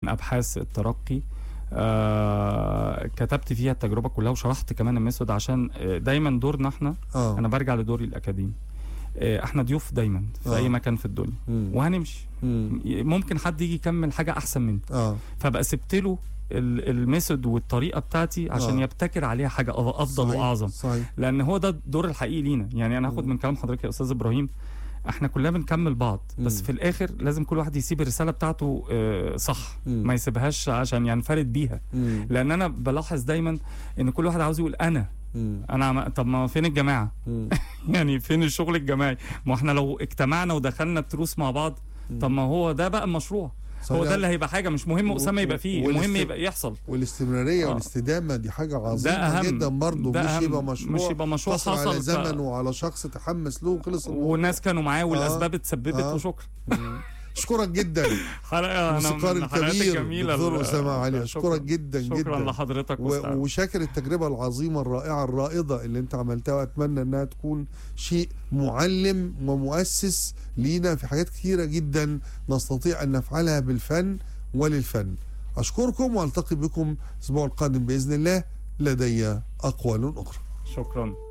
ابحاث الترقي آه كتبت فيها التجربه كلها وشرحت كمان الميثود عشان آه، دايما دورنا احنا اه انا برجع لدوري الاكاديمي آه، احنا ضيوف دايما في آه. اي مكان في الدنيا مم. وهنمشي مم. ممكن حد يجي يكمل حاجه احسن مني اه فبقى سبت له ال- الميثود والطريقه بتاعتي عشان آه. يبتكر عليها حاجه أف- افضل صحيح. واعظم صحيح لان هو ده الدور الحقيقي لينا يعني انا هاخد مم. من كلام حضرتك يا استاذ ابراهيم احنا كلنا بنكمل بعض بس مم. في الاخر لازم كل واحد يسيب الرساله بتاعته آه، صح مم. ما يسيبهاش عشان ينفرد بيها مم. لان انا بلاحظ دايما ان كل واحد عاوز يقول انا مم. انا عم... طب ما فين الجماعه مم. يعني فين الشغل الجماعي ما احنا لو اجتمعنا ودخلنا التروس مع بعض طب ما هو ده بقى المشروع هو صحيح. ده اللي هيبقى حاجه مش مهم و- اسامه يبقى و- فيه والاست- المهم يبقى يحصل والاستمراريه آه. والاستدامه دي حاجه ده عظيمه اهم جدا برضه ده مش أهم. يبقى مشروع مش يبقى مشروع حصل على حصل ف- زمن وعلى شخص تحمس له وخلص الموضوع. والناس كانوا معاه والاسباب اتسببت آه. وشكرا مم. اشكرك جدا حلقه انا الموسيقار من الحلقات الكبير الجميله دكتور ال- اسامه علي شكراً. اشكرك جدا شكرا جدا لحضرتك و- وستع- وشاكر التجربة العظيمة الرائعة الرائدة اللي انت عملتها واتمنى انها تكون شيء معلم ومؤسس لينا في حاجات كثيرة جدا نستطيع ان نفعلها بالفن وللفن اشكركم والتقي بكم الاسبوع القادم باذن الله لدي اقوال اخرى شكرا